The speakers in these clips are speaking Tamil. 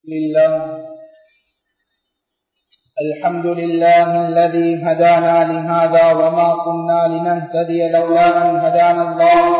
لله الحمد لله الذي هدانا لهذا وما كنا لنهتدي لولا أن هدانا الله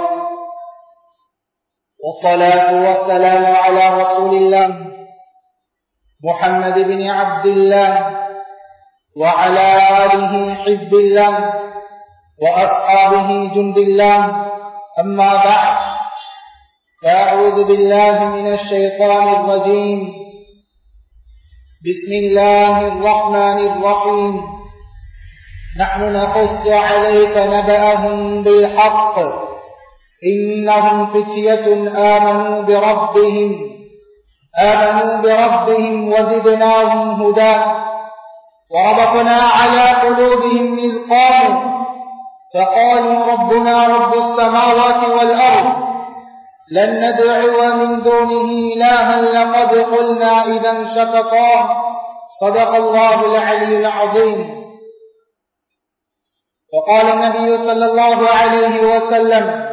والصلاة والسلام على رسول الله محمد بن عبد الله وعلى آله حزب الله وأصحابه جند الله أما بعد فأعوذ بالله من الشيطان الرجيم بسم الله الرحمن الرحيم نحن نقص عليك نبأهم بالحق إنهم فتية آمنوا بربهم آمنوا بربهم وزدناهم هدى وربطنا على قلوبهم إذ قاموا فقالوا ربنا رب السماوات والأرض لن ندعو من دونه إلها لقد قلنا إذا شططا صدق الله العلي العظيم وقال النبي صلى الله عليه وسلم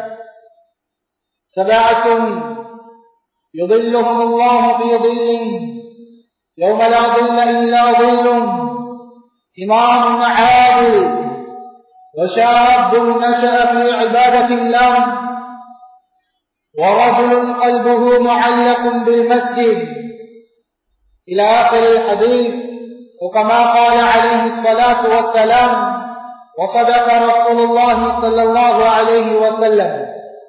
سبعة يظلهم الله في ظله يوم لا ظل إلا ظله إمام عادل وشاب نشأ في عبادة الله ورجل قلبه معلق بالمسجد إلى آخر الحديث وكما قال عليه الصلاة والسلام وصدق رسول الله صلى الله عليه وسلم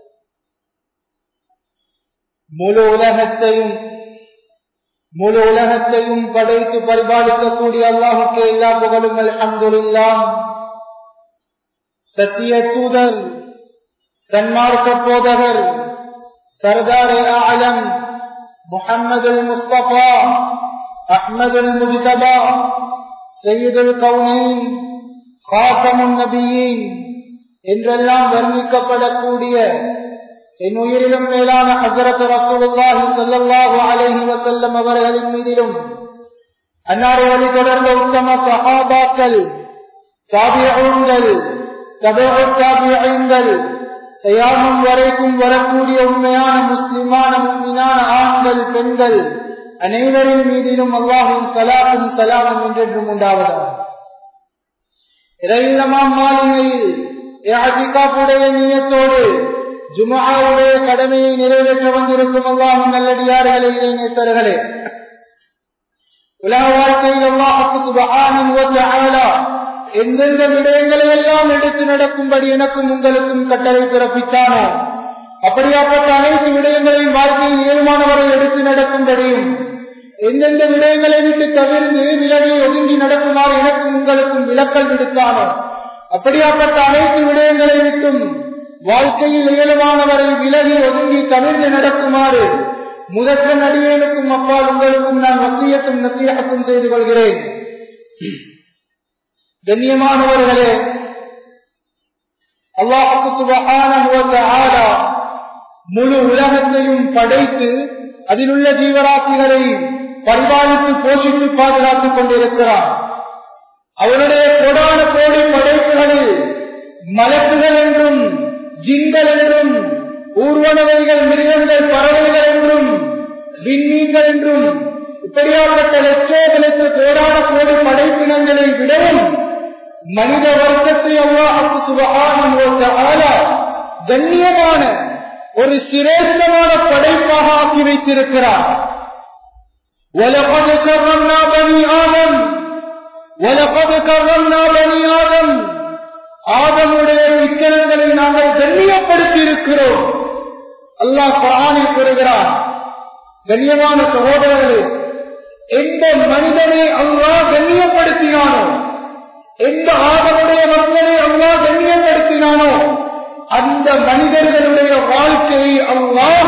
முழு உலகத்தையும் முழு உலகத்தையும் படைத்து பரிபாலிக்கக்கூடிய அல்லாஹுக்கு எல்லா புகழும் அல்ஹம்துலில்லா சத்திய தூதர் சன்மார்க்க போதகர் சர்தார் ஆலம் முகம்மது முஸ்தபா அஹ்மது முஜ்தபா சையீதுல் கவுனின் காசமுன் நபியின் என்றெல்லாம் வர்ணிக்கப்படக்கூடிய என் உயிரிலும் மேலான ஹசரத் ரசூலுல்லாஹி ஸல்லல்லாஹு அலைஹி வஸல்லம் அவர்களின் மீதிலும் அன்னாரை வழி தொடர்ந்த உத்தம சஹாபாக்கள் தாபிஊன்கள் தபூ தாபிஈன்கள் தயாமம் வரைக்கும் வரக்கூடிய உண்மையான முஸ்லிமான முஸ்லிமான ஆண்கள் பெண்கள் அனைவரின் மீதிலும் அல்லாஹும் சலாமும் சலாமும் என்றென்றும் உண்டாவதாக இறையில்லமாம் மாளிகையில் யாஜிகாப்புடைய நீயத்தோடு ஜுமாவுடைய கடமையை நிறைவேற்ற வந்திருக்கும் அல்லாஹும் நல்லடியார்களே இறைநேசர்களே உலக வாழ்க்கையில் அல்லாஹுக்கு சுபஹானன் எந்தெந்த விடயங்களை எல்லாம் எடுத்து நடக்கும்படி எனக்கும் உங்களுக்கும் கட்டளை பிறப்பித்தானோ அப்படியாப்பட்ட அனைத்து விடயங்களையும் வாழ்க்கையில் ஏழுமானவரை எடுத்து நடக்கும்படியும் எந்தெந்த விடயங்களை விட்டு தவிர்த்து விலகி ஒதுங்கி நடக்குமாறு எனக்கும் உங்களுக்கும் விளக்கல் விடுத்தானோ அப்படியாப்பட்ட அனைத்து விடயங்களை விட்டும் வாழ்க்கையில் இயலுமானவரை விலகி ஒதுங்கி தவிர்த்து நடக்குமாறு முதற்க நடிகர்களுக்கும் அப்பால் உங்களுக்கும் நான் வசியத்தும் நசியாக்கும் செய்து கொள்கிறேன் கண்ணியமானவர்களே அல்லாஹுக்கு சுபகான முழு உலகத்தையும் படைத்து அதில் உள்ள ஜீவராசிகளை பரிபாலித்து போஷித்து பாதுகாத்துக் கொண்டிருக்கிறார் அவருடைய கொடான கோடி படைப்புகளில் மலக்குகள் என்றும் ஜிங்கள் என்றும் ஊர்வனவைகள் மிருகங்கள் பறவைகள் என்றும் விண்ணீர்கள் என்றும் இப்படியாப்பட்ட லட்சோதலுக்கு கோடான கோடி படைப்பினங்களை விடவும் மனித வர்க்கத்தை அல்லாஹுக்கு சுபகான கண்ணியமான ஒரு சிரேஷ்டமான படைப்பாக ஆக்கி வைத்திருக்கிறார் وَلَقَدْ كَرَّمْنَا بَنِي آدَمَ وَلَقَدْ كَرَّمْنَا بَنِي آدَمَ ஆதமுடைய விக்கிரங்களை நாங்கள் கண்ணியப்படுத்தி இருக்கிறோம் அல்லாஹ் குரானை பெறுகிறார் கண்ணியமான சகோதரர்களே எந்த மனிதனை அல்லாஹ் கண்ணியப்படுத்தினானோ எந்த ஆதமுடைய மக்களை அல்லாஹ் கண்ணியப்படுத்தினானோ அந்த மனிதர்களுடைய வாழ்க்கையை அல்லாஹ்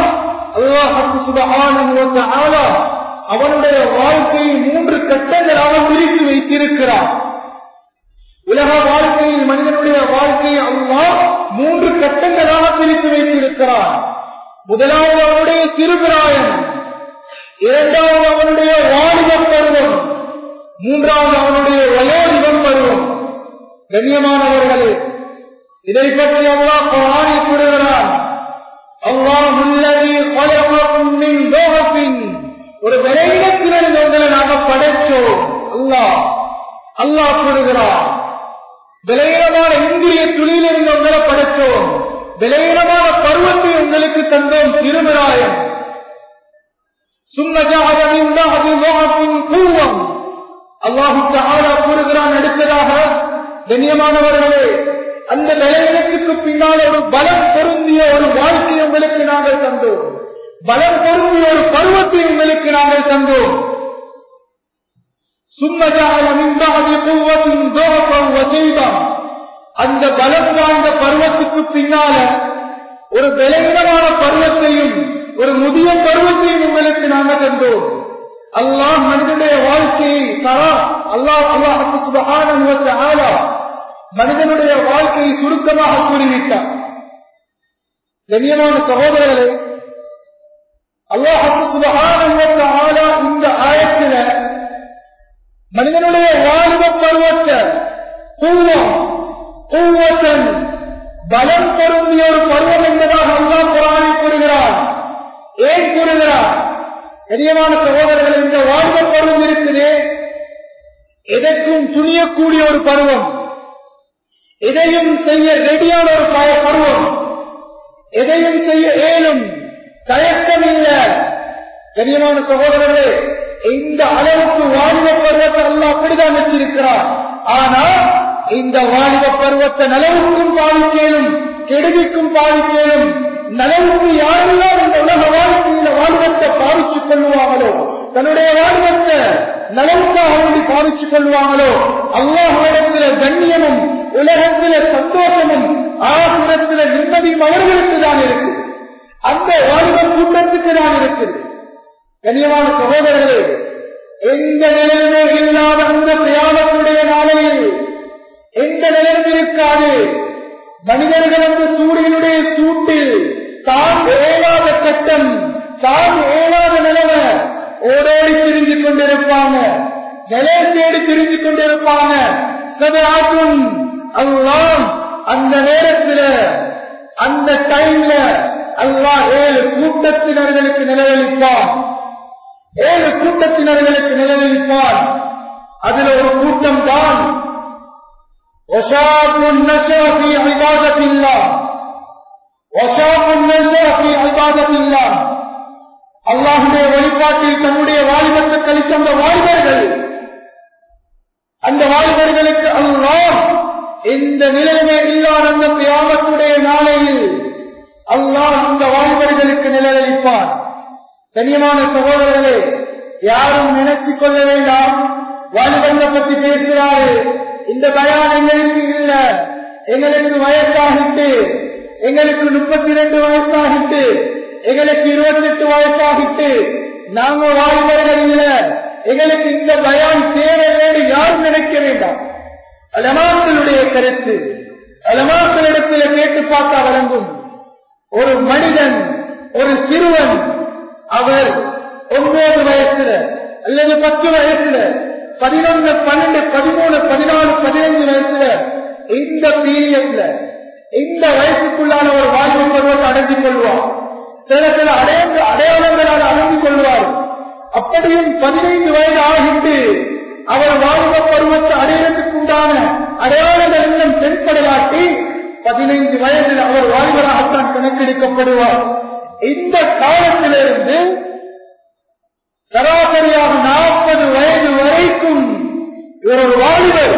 அல்லாஹ் அவனுடைய வாழ்க்கையை மூன்று கட்டங்களாக பிரித்து வைத்திருக்கிறார் உலக வாழ்க்கையில் மனிதனுடைய வாழ்க்கையை அல்லாஹ் மூன்று கட்டங்களாக பிரித்து வைத்திருக்கிறார் முதலாவது அவனுடைய திருபிராயம் இரண்டாவது அவனுடைய வாலிப பருவம் மூன்றாவது அவனுடைய வயோதிபம் பருவம் கண்ணியமானவர்களே இதை பற்றி அல்லாஹ் குரானை கூறுகிறான் அல்லாஹ் ஒரு விரைவிடத்தில் அல்லாஹ் கூறுகிறார் விலையினமான இந்திரிய துளியில் இருந்து உங்களை படைத்தோம் விலையினமான பருவத்தை உங்களுக்கு தந்தோம் திருவிழாயம் கூவம் அல்லாஹு தாலா கூறுகிறான் அடுத்ததாக கண்ணியமானவர்களே அந்த விளைவினத்துக்கு பின்னால் ஒரு பலம் பொருந்திய ஒரு வாழ்க்கை உங்களுக்கு நாங்கள் தந்தோம் பலம் பொருந்திய ஒரு பருவத்தை உங்களுக்கு நாங்கள் தந்தோம் அந்த பலம் வாய்ந்த பருவத்துக்கு பின்னால ஒரு விளைவிடமான பருவத்தையும் ஒரு முதிய பருவத்தையும் உங்களுக்கு நாங்கள் தந்தோம் அல்லாஹ் மனிதனுடைய வாழ்க்கையை தரா அல்லாஹ் அல்லாஹு சுபகான மனிதனுடைய வாழ்க்கையை சுருக்கமாக கூறிவிட்டார் கண்ணியமான சகோதரர்களே அல்லாஹு சுபகான இந்த ஆயத்தில மனிதனுடைய வாழ்வ பருவத்தை கூவம் கூவத்தன் பலம் பொருந்திய ஒரு பருவம் என்பதாக அல்லா குரானை கூறுகிறார் ஏன் கூறுகிறார் கரியமான சகோதரர்கள் இந்த வாழ்வ பருவம் இருக்குது எதற்கும் துணியக்கூடிய ஒரு பருவம் எதையும் செய்ய ரெடியான ஒரு பருவம் எதையும் செய்ய ஏனும் தயக்கம் இல்ல கரியமான சகோதரர்களே இந்த அளவுக்கு வாலிப பருவத்தை அல்லா அப்படிதான் வச்சிருக்கிறார் ஆனா இந்த வாலிப பருவத்தை நலவுக்கும் பாதிக்கலும் கெடுதிக்கும் பாதிக்கலும் நலவுக்கு யாரெல்லாம் இந்த உலக வாழ்க்கையில வாலிபத்தை பாதிச்சுக் கொள்வாங்களோ தன்னுடைய வாலிபத்தை நலவுக்காக வேண்டி பாதிச்சுக் கொள்வாங்களோ அல்லாஹிடத்தில கண்ணியமும் உலகத்தில சந்தோஷமும் ஆசுரத்தில நிம்மதியும் அவர்களுக்கு தான் இருக்கு அந்த வாலிப கூட்டத்துக்கு தான் இருக்குது கண்ணியமான சகோதரர்களே எந்த நிலையுமே இல்லாத அந்த பிரயாணத்துடைய நாளையில் எந்த நிலையும் இருக்காது மனிதர்கள் அந்த சூரியனுடைய சூட்டில் தான் ஏழாத கட்டம் தான் ஏழாத நிலைமை ஓடோடி திரிஞ்சு கொண்டிருப்பாங்க நிலை தேடி திரிஞ்சு கொண்டிருப்பாங்க சதாக்கும் அல்லாம் அந்த நேரத்தில் அந்த டைம்ல அல்லாஹ் ஏழு கூட்டத்தினர்களுக்கு நிலவழிப்பான் ஏழு கூட்டத்தினர்களுக்கு நிலவழிப்பான் அதுல ஒரு கூட்டம் தான் وشاب نشأ في عبادة الله وشاب نشأ في عبادة الله அல்லாஹுடைய வழிபாட்டில் தன்னுடைய வாலிபத்தை கழித்த அந்த வாலிபர்கள் அந்த வாலிபர்களுக்கு அல்லாஹ் இந்த நிலைமை இல்லாத அந்த தியாகத்துடைய நாளையில் அல்லாஹ் அந்த வாலிபர்களுக்கு நிழலளிப்பான் கண்ணியமான சகோதரர்களே யாரும் நினைத்துக் கொள்ள வேண்டாம் வாலிபங்களை பத்தி பேசுகிறாரு இந்த பயான் எங்களுக்கு இல்ல எங்களுக்கு வயசாகிட்டு எங்களுக்கு முப்பத்தி ரெண்டு வயசாகிட்டு எங்களுக்கு இருபத்தி எட்டு வயசாகிட்டு நாங்க வாலிபர்கள் இல்ல எங்களுக்கு இந்த பயான் தேவை வேண்டு யாரும் நினைக்க வேண்டாம் அலமாக்களுடைய கருத்து அலமாக்களிடத்தில் கேட்டு பார்த்தா வழங்கும் ஒரு மனிதன் ஒரு சிறுவன் அவர் ஒன்பது வயசுல அல்லது பத்து வயசுல பதினொன்று பன்னெண்டு பதிமூணு பதினாலு பதினைந்து வயசுல இந்த பீரியட்ல இந்த வயசுக்குள்ளான ஒரு வாழ்வு பருவத்தை அடைந்து கொள்வார் சில சில அடையாள அடையாளங்களால் அடைந்து கொள்வார் அப்படியும் பதினைந்து வயது ஆகிட்டு அவர் வாழ்வ பருவத்தை அடையாளத்துக்குண்டான அடையாளங்கள் இன்னும் தென்படையாட்டி பதினைந்து வயதில் அவர் வாழ்வராகத்தான் கணக்கெடுக்கப்படுவார் இந்த காலத்திலிருந்து சராசரியாக நாற்பது வயது வரைக்கும் இவர் ஒரு வாலிபர்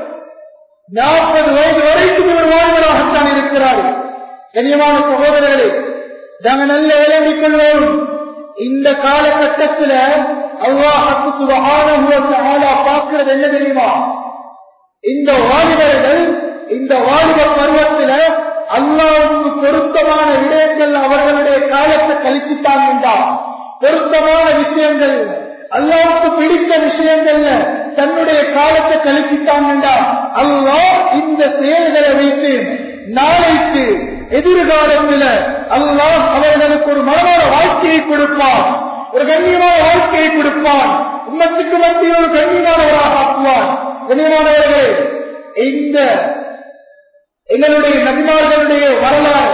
நாற்பது வயது வரைக்கும் இவர் வாழ்வராகத்தான் இருக்கிறார் கனியமான சகோதரர்களே நாங்கள் நல்ல விளங்கிக் கொள்வோம் இந்த காலகட்டத்தில் அல்லாஹு சுபகான பார்க்கிறது என்ன தெரியுமா இந்த வாலிபர்கள் இந்த வாலிப பருவத்தில் அல்லாவுக்கு பொருத்தமான விடயங்கள் அவர்களுடைய காலத்தை கழிச்சுட்டாங்க என்றால் பொருத்தமான விஷயங்கள் அல்லாவுக்கு பிடித்த விஷயங்கள்ல தன்னுடைய காலத்தை கழிச்சுட்டாங்க என்றால் அல்லாஹ் இந்த செயல்களை வைத்து நாளைக்கு எதிர்காலத்தில் அல்லாஹ் அவர்களுக்கு ஒரு மனமான வாழ்க்கையை கொடுப்பான் ஒரு கண்ணியமான வாழ்க்கையை கொடுப்பான் உண்மத்துக்கு மத்தியில் ஒரு கண்ணியமானவராக ஆக்குவான் கண்ணியமானவர்களே இந்த எங்களுடைய நபிமார்களுடைய வரலாறு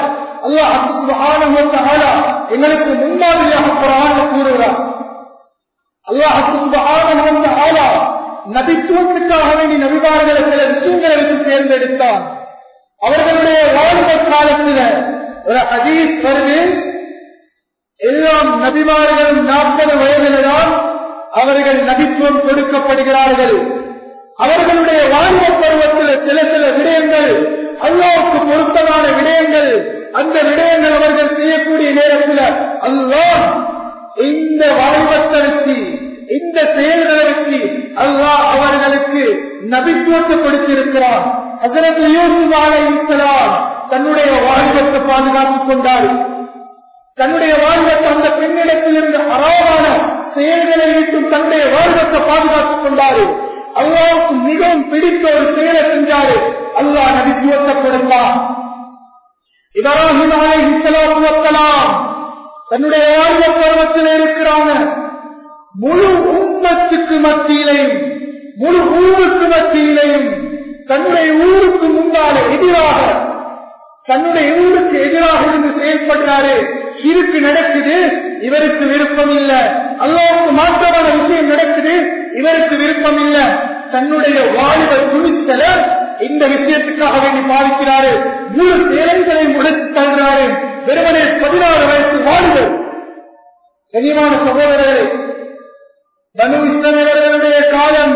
அல்லாஹ் எங்களுக்கு முன்மாதிரியாக குரான் கூறுகிறார் அல்லாஹ் நபித்துவத்துக்காக வேண்டி நபிமார்களை சில விஷயங்களை வச்சு தேர்ந்தெடுத்தான் அவர்களுடைய வாழ்ந்த காலத்தில் ஒரு அதீஸ் வருது எல்லாம் நபிமார்களும் நாற்பது வயதில்தான் அவர்கள் நபித்துவம் கொடுக்கப்படுகிறார்கள் அவர்களுடைய வாழ்ந்த பருவத்தில் சில சில விடயங்கள் அல்லாவுக்கு பொருத்தமான விடயங்கள் அந்த விடயங்கள் அவர்கள் செய்யக்கூடிய நேரத்தில் அல்லாஹ் இந்த வாழ்வத்தை வச்சு இந்த செயல்களை வச்சு அல்லாஹ் அவர்களுக்கு நபித்துவத்தை கொடுத்திருக்கிறார் அதற்கு யூசுப் அலைஹிஸ்ஸலாம் தன்னுடைய வாழ்வத்தை பாதுகாத்துக் கொண்டார் தன்னுடைய வாழ்வத்தை அந்த பெண்ணிடத்தில் இருந்து அறாவான செயல்களை விட்டும் தன்னுடைய வாழ்வத்தை பாதுகாத்துக் கொண்டாரு அல்லாவுக்கு மிகவும் பிடித்த ஒரு செயலை செஞ்சாரு அல்லாஹ் நபித்துவத்தை கொடுத்தார் இப்ராஹிம் அலைஹிஸ்ஸலாத்து வஸ்ஸலாம் தன்னுடைய வாழ்வ பருவத்தில் இருக்கிறாங்க முழு உம்மத்துக்கு மத்தியிலையும் முழு ஊருக்கு மத்தியிலையும் தன்னுடைய ஊருக்கு முன்னால எதிராக தன்னுடைய ஊருக்கு எதிராக இருந்து செயல்படுறாரு இருக்கு நடக்குது இவருக்கு விருப்பம் இல்ல அல்லாவுக்கு மாற்றமான விஷயம் நடக்குது இவருக்கு விருப்பம் இல்ல தன்னுடைய வாழ்வ துணித்தல இந்த விஷயத்துக்காக வேண்டி பாதிக்கிறாரு முழு தேவைகளை முடத்து தள்ளுறாரு வெறுமனே பதினாறு வயசு வாழ்வர் கனிவான சகோதரர்களே பனு இஸ்ரவேலர்களுடைய காலம்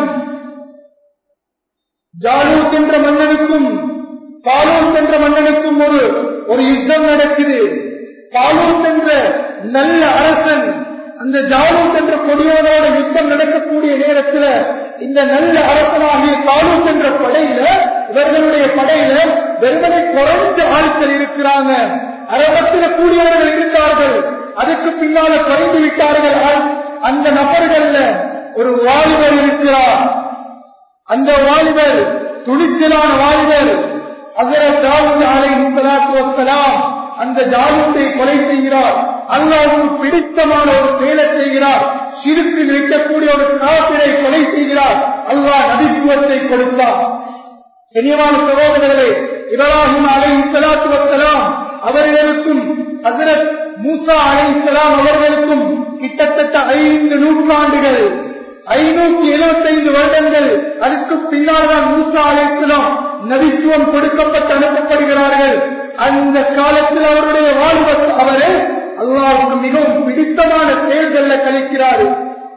ஜாலூத் என்ற மன்னனுக்கும் பாலூத் என்ற மன்னனுக்கும் ஒரு ஒரு யுத்தம் நடக்குது பாலூத் என்ற நல்ல அரசன் அந்த ஜாலூத் என்ற கொடியோட யுத்தம் நடக்கக்கூடிய நேரத்தில் இந்த நல்ல அரசனாகிய பாலூத் என்ற படையில இவர்களுடைய படையில வெறுமனை குறைஞ்ச ஆட்கள் இருக்கிறாங்க அரபத்தில் கூடியவர்கள் இருக்கிறார்கள் அதுக்கு பின்னால குறைந்து விட்டார்கள் அந்த நபர்கள்ல ஒரு வாலிபர் இருக்கிறார் அந்த வாலிபர் துணிச்சலான வாலிபர் அசரத் தாவூத் அலைஹி ஸலாத்து வஸ்ஸலாம் அந்த ஜாலூத்தை கொலை செய்கிறார் அல்லாவுக்கு பிடித்தமான ஒரு செயலை செய்கிறார் சிறுக்கு நிற்கக்கூடிய ஒரு காப்பிரை கொலை செய்கிறார் அல்லாஹ் நபித்துவத்தை கொடுத்தார் கனியமான சகோதரர்களே இப்ராஹிம் அலைஹி ஸலாத்து வஸ்ஸலாம் அவர்களுக்கும் ஹஜரத் மூசா அலைஹிஸ்ஸலாம் அவர்களுக்கும் கிட்டத்தட்ட ஐந்து நூற்றாண்டுகள் ஐநூத்தி எழுபத்தி ஐந்து வருடங்கள் அதுக்கு பின்னால் தான் மூசா அலைஹிஸ்ஸலாம் நபித்துவம் கொடுக்கப்பட்டு அனுப்பப்படுகிறார்கள் அந்த காலத்தில் அவருடைய வாழ்வத் அவரை அல்லாவுக்கு மிகவும் பிடித்தமான செயல்கள்ல கழிக்கிறாரு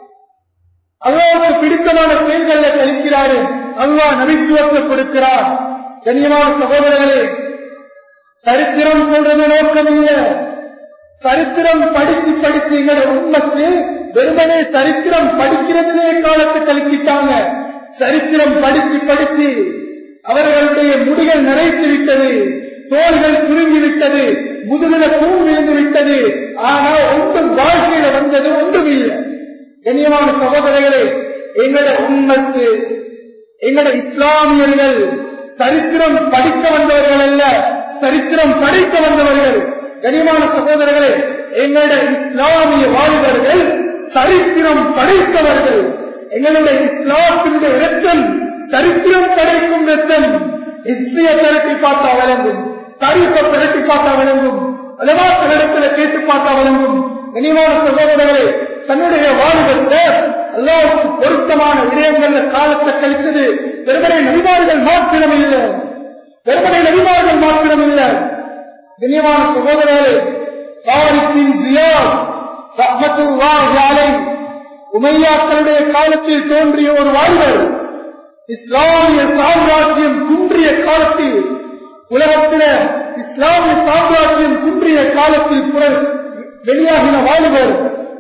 அல்லாவுக்கு பிடித்தமான செயல்கள்ல கழிக்கிறாரு அல்லாஹ் நபித்துவத்தை கொடுக்கிறார் கண்ணியமான சகோதரர்களே சரித்திரம் சொல்றது நோக்கம் இல்லை சரித்திரம் படிச்சு படிச்சு எங்களோட உண்மத்து வெறுமனே சரித்திரம் படிக்கிறதுலே காலத்தை கழிச்சிட்டாங்க சரித்திரம் படிச்சு படிச்சு அவர்களுடைய முடிகள் நிறைத்து விட்டது தோள்கள் சுருங்கி விட்டது முதுகில தூண் விழுந்து விட்டது ஆனால் ஒன்றும் வாழ்க்கையில வந்தது ஒன்றும் இல்லை கண்ணியமான சகோதரர்களே எங்களோட உண்மத்து எங்களோட இஸ்லாமியர்கள் சரித்திரம் படிக்க வந்தவர்கள் அல்ல சரித்திரம் படிக்க வந்தவர்கள் கனிமான சகோதரர்களே எங்களுடைய இஸ்லாமிய வாலிபர்கள் சரித்திரம் படைத்தவர்கள் எங்களுடைய இஸ்லாத்தினுடைய ரத்தம் சரித்திரம் படைக்கும் ரத்தம் இஸ்ரிய திரட்டி பார்த்தா வழங்கும் தரிப்பை திரட்டி பார்த்தா வழங்கும் அலவாச கேட்டு பார்த்தா வழங்கும் கனிமான சகோதரர்களே தன்னுடைய வாழ்வத்தை அல்லாவுக்கு பொருத்தமான விடயங்கள்ல காலத்தை கழிச்சது வெறுமனை நபிமார்கள் மாத்திரம் இல்லை வெறுமனை நபிமார்கள் மாத்திரம் இல்லை கண்ணியமான சகோதரர்களே சாரித்தின் ஜியார் ரஹ்மத்துல்லாஹி உமையாக்களுடைய காலத்தில் தோன்றிய ஒரு வாழ்வர் இஸ்லாமிய சாம்ராஜ்யம் குன்றிய காலத்தில் உலகத்தில் இஸ்லாமிய சாம்ராஜ்யம் குன்றிய காலத்தில் வெளியாகின வாலிபர்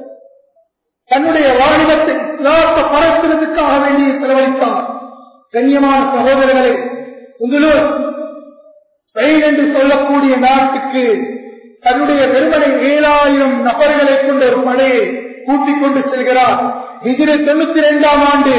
தன்னுடைய வாலிபத்தை இஸ்லாத்தை பரப்புறதுக்காக வேண்டிய செலவழித்தார் கண்ணியமான சகோதரர்களே உங்களூர் ஸ்பெயின் என்று சொல்லக்கூடிய நாட்டுக்கு தன்னுடைய வெறுமனை ஏழாயிரம் நபர்களை கொண்ட ஒரு படையை கூட்டிக் கொண்டு செல்கிறார் இதில் தொண்ணூத்தி இரண்டாம் ஆண்டு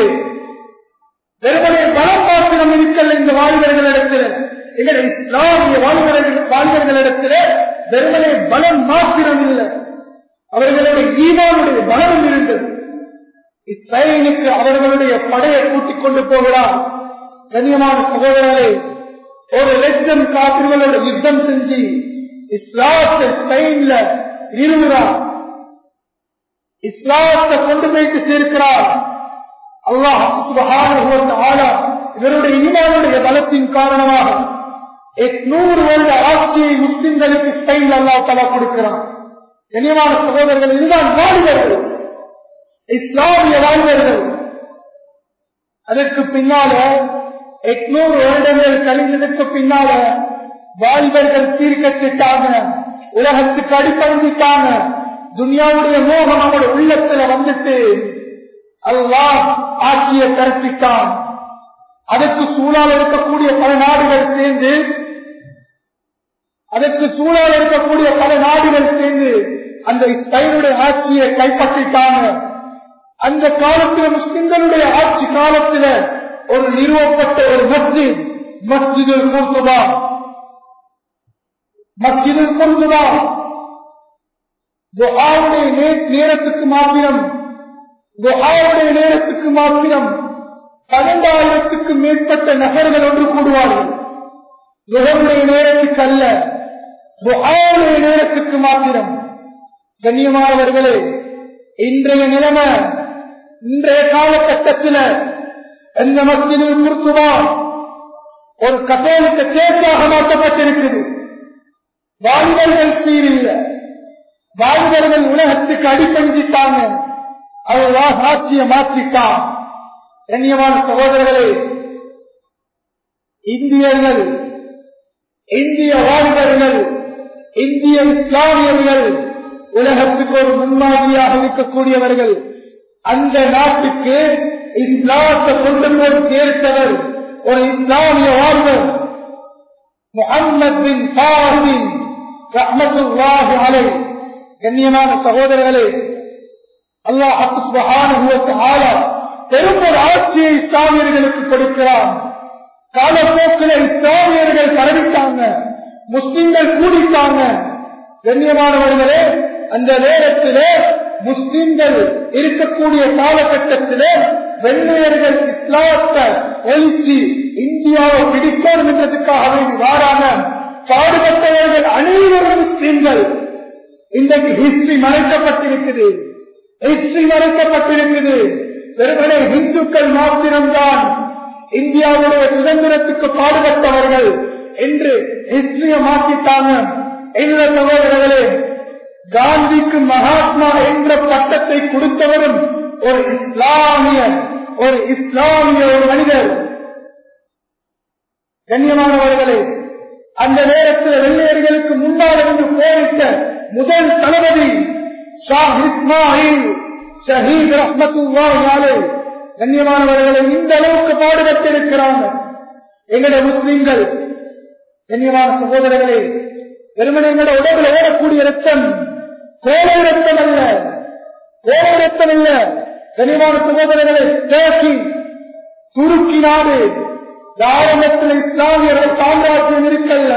வெறுமனை பலம் பாத்திரம் இருக்கல் இந்த வாழ்வர்களிடத்தில் எங்களை இஸ்லாமிய வாழ்வர்கள் வாழ்வர்களிடத்தில் வெறுமனை பலம் மாத்திரம் இல்லை அவர்களுடைய ஈமானுடைய பலம் இருந்தது இஸ்ரேலுக்கு அவர்களுடைய படையை கூட்டிக் கொண்டு போகிறார் கண்ணியமான சகோதரரை ஒரு லட்சம் காப்பிர்களோட யுத்தம் செஞ்சு இஸ்லாத்தை ஸ்பெயின்ல இருகிறார் இஸ்லாத்தை கொண்டு போயிட்டு சேர்க்கிறார் அல்லாஹ் இவருடைய ஈமானுடைய பலத்தின் காரணமாக எட்நூறு வருட ஆட்சியை முஸ்லிம்களுக்கு ஸ்பெயின் அல்லா தலா கொடுக்கிறான் கனியமான சகோதரர்கள் இதுதான் வாலிபர்கள் இஸ்லாமிய வாலிபர்கள் அதற்கு பின்னால எட்நூறு வருடங்கள் கழிந்ததற்கு பின்னால வாலிபர்கள் தீர்க்கச்சிட்டாங்க உலகத்துக்கு அடிப்படைஞ்சிட்டாங்க துனியாவுடைய மோகம் அவங்களோட உள்ளத்துல வந்துட்டு அல்லாஹ் ஆட்சியை கற்பித்தான் அதற்கு சூழல் இருக்கக்கூடிய பல நாடுகள் சேர்ந்து அதற்கு சூழல் இருக்கக்கூடிய பல நாடுகள் சேர்ந்து அந்த ஸ்பெயினுடைய ஆட்சியை கைப்பற்றிட்டாங்க அந்த காலத்தில் முஸ்லிம்களுடைய ஆட்சி காலத்தில் ஒரு நிறுவப்பட்ட ஒரு மஸ்ஜித் மஸ்ஜிது குர்துபா மஸ்ஜிது குர்துபா துஆவுடைய நேரத்துக்கு மாத்திரம் துஆவுடைய நேரத்துக்கு மாத்திரம் பன்னெண்டாயிரத்துக்கு மேற்பட்ட நகர்கள் ஒன்று கூடுவார்கள் துகருடைய நேரத்துக்கு அல்ல துஆவுடைய நேரத்துக்கு மாத்திரம் கண்ணியமானவர்களே இன்றைய நிலைமை இன்றைய காலகட்டத்தில் எந்த மத்தியில் குறுக்குவா ஒரு கத்தோலிக்க சேர்க்காக மாற்றப்பட்டிருக்குது வாழ்வர்கள் சீரில்லை வாழ்வர்கள் உலகத்துக்கு அடிப்படைஞ்சிட்டாங்க அதுதான் ஆட்சியை மாற்றிட்டான் கண்ணியமான சகோதரர்களே இந்தியர்கள் இந்திய வாழ்வர்கள் இந்திய இஸ்லாமியர்கள் உலகத்துக்கு ஒரு முன்மாதிரியாக இருக்கக்கூடியவர்கள் அந்த நாட்டுக்கு இஸ்லாத்தை கொண்டு போய் சேர்த்தவர் ஒரு இஸ்லாமிய வாழ்வர் முகம்மது பின் சாஹின் ரஹமத்துல்லாஹி அலை கண்ணியமான சகோதரர்களே அல்லாஹ் பெரும் ஒரு ஆட்சியை இஸ்லாமியர்களுக்கு கொடுக்கிறான் காலப்போக்கில் இஸ்லாமியர்கள் பரவிட்டாங்க முஸ்லிம்கள் கூடிட்டாங்க கண்ணியமானவர்களே அந்த நேரத்திலே முஸ்லிம்கள் இருக்கக்கூடிய காலகட்டத்திலே வெள்ளையர்கள் இஸ்லாத்தை ஒழிச்சு இந்தியாவை பிடிக்கணும் என்றதுக்காக வாரான பாடுபட்டவர்கள் அனைவரும் முஸ்லிம்கள் இன்றைக்கு ஹிஸ்டரி மறைக்கப்பட்டிருக்குது ஹிஸ்டரி மறைக்கப்பட்டிருக்குது வெறுமனே இந்துக்கள் மாத்திரம்தான் இந்தியாவுடைய சுதந்திரத்துக்கு பாடுபட்டவர்கள் என்று ஹிஸ்டரிய மாற்றிட்டாங்க என்ற சகோதரர்களே காந்திக்கு மகாத்மா என்ற பட்டத்தை கொடுத்தவரும் ஒரு இஸ்லாமிய ஒரு இஸ்லாமிய ஒரு மனிதர் கண்ணியமானவர்களே அந்த நேரத்தில் வெள்ளையர்களுக்கு முன்னால் இருந்து போரிட்ட முதல் தளபதி ஷா இஸ்மாயில் ஷஹீத் ரஹ்மத்துல்லாஹி கண்ணியமானவர்களை இந்த அளவுக்கு பாடுபட்டிருக்கிறாங்க எங்களுடைய முஸ்லிம்கள் கண்ணியமான சகோதரர்களே வெறுமனை எங்களோட உடம்புல ஓடக்கூடிய ரத்தம் கோலை ரத்தம் அல்ல கோலை ரத்தம் அல்ல கனிவான சகோதரர்களை தேக்கி துருக்கி நாடு ஆரம்பத்தில் இஸ்லாமியர்கள் சாம்ராஜ்யம் இருக்கல்ல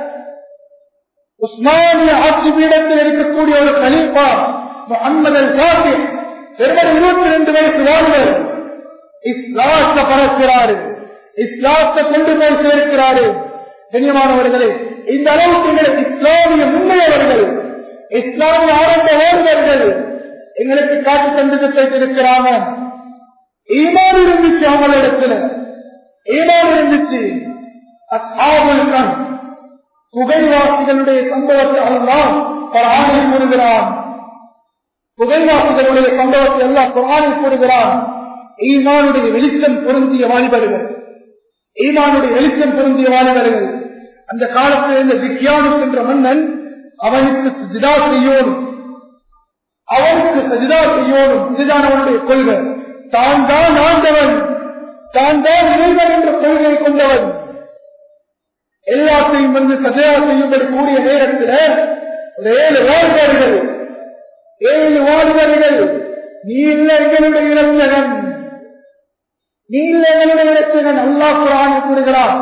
உஸ்மானிய ஆட்சி பீடத்தில் இருக்கக்கூடிய ஒரு கலீஃபா முகமது அல் காசி வெறுமனை இருபத்தி ரெண்டு வயசு வாழ்வர் இஸ்லாத்தை பரப்புகிறாரு இஸ்லாத்தை கொண்டு போய் சேர்க்கிறாரு கண்ணியமானவர்களே இந்த அளவுக்கு எங்களுக்கு இஸ்லாமிய முன்னையவர்கள் இஸ்லாமிய ஆரம்ப ஓடுவர்கள் எங்களுக்கு காட்டு தந்து வைத்திருக்கிறாங்க ஈமான் இருந்துச்சு அவங்களிடத்துல ஈமான் இருந்துச்சு அசாபுல்கன் புகைவாசிகளுடைய சம்பவத்தை எல்லாம் குரானில் கூறுகிறான் புகைவாசிகளுடைய சம்பவத்தை எல்லாம் குரானில் கூறுகிறான் ஈமானுடைய வெளிச்சம் பொருந்திய வாலிபர்கள் ஈமானுடைய வெளிச்சம் பொருந்திய வாலிபர்கள் அந்த காலத்தில் இருந்த விக்யானுஸ் என்ற மன்னன் அவனுக்கு சிதா செய்யோனும் அவனுக்கு சஜிதா செய்யோனும் இதுதான் அவனுடைய கொள்கை தான் தான் ஆண்டவன் தான் தான் இறைவன் என்ற கொள்கையை கொண்டவன் எல்லாத்தையும் வந்து சஜா செய்யும்படி கூடிய நேரத்தில் ஒரு ஏழு வாழ்வார்கள் ஏழு வாழ்வார்கள் நீ இல்லை எங்களுடைய இலச்சகன் நீ இல்லை எங்களுடைய இலச்சகன் அல்லா குரான் கூறுகிறான்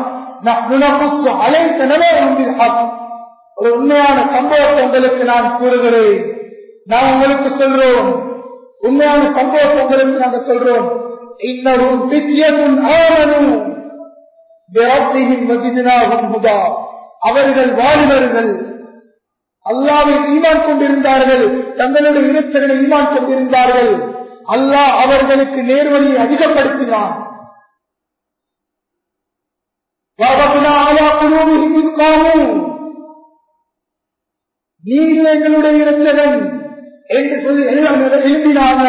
ஒரு உண்மையான சம்பவத்தை உங்களுக்கு நான் கூறுகிறேன் நான் உங்களுக்கு சொல்றோம் உண்மையான சம்பவத்தை உங்களுக்கு நாங்கள் சொல்றோம் இன்னரும் பித்தியமும் ஆவனும் அவர்கள் வாலிபர்கள் அல்லாவை ஈமான் கொண்டிருந்தார்கள் தங்களுடைய இறைச்சகளை ஈமான் கொண்டிருந்தார்கள் அல்லாஹ் அவர்களுக்கு நேர்வழியை அதிகப்படுத்தினான் நீங்கள் எங்களுடைய இரட்சகன் என்று சொல்லி எல்லாம் எழுதினாங்க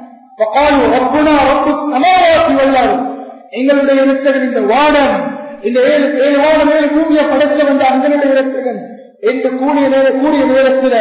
எங்களுடைய இரட்சகன் இந்த வானம் இந்த ஏழு ஏழு வானம் ஏழு பூமியை படைக்க வந்த அங்கனுடைய இரட்சகன் என்று கூடிய நேர கூடிய நேரத்தில்